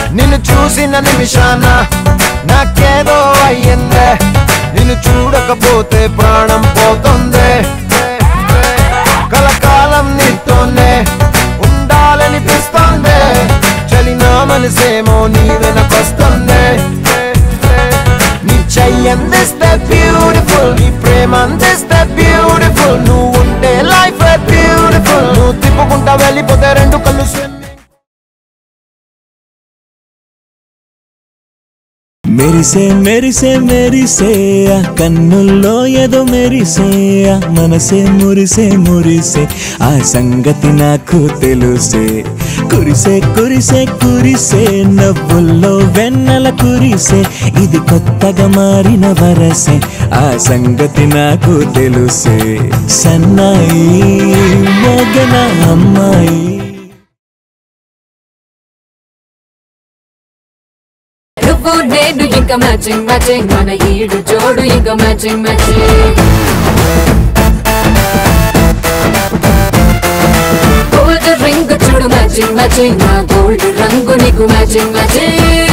నిన్ను చూసిన నిమిషాన నాకేదో అయ్యిందే నిన్ను చూడకపోతే ప్రాణం పోతుంది కలకాలం నీతోనే ఉండాలనిపిస్తోంది చలి నా మనసేమో నీ వెనకొస్తుంది నీ చెయ్యి అందిస్తే బ్యూటిఫుల్ నీ ప్రేమ అందిస్తే బ్యూటిఫుల్ నువ్వు ఉంటే లైఫ్ బ్యూటిఫుల్ నువ్వు తిప్పుకుంటా వెళ్ళిపోతే రెండు కళ్ళు స్విమ్మింగ్ మెరిసే మెరిసే మెరిసే ఆ కన్నుల్లో ఏదో మెరిసే ఆ మనసే మురిసే మురిసే ఆ సంగతి నాకు తెలుసే కురిసే కురిసే కురిసే నవ్వుల్లో వెన్నెల కురిసే ఇది కొత్తగా మారిన వరసే ఆ సంగతి నాకు తెలుసే సన్నాయి మోగన అమ్మాయి నువ్వు నేను ఇంకా మ్యాచింగ్ మ్యాచింగ్ మన ఈడు జోడు ఇంకా మ్యాచింగ్ మ్యాచింగ్ గోల్డ్ రింగ్ చూడు మ్యాచింగ్ మ్యాచింగ్ నా గోల్డ్ రంగు నీకు మ్యాచింగ్ మ్యాచింగ్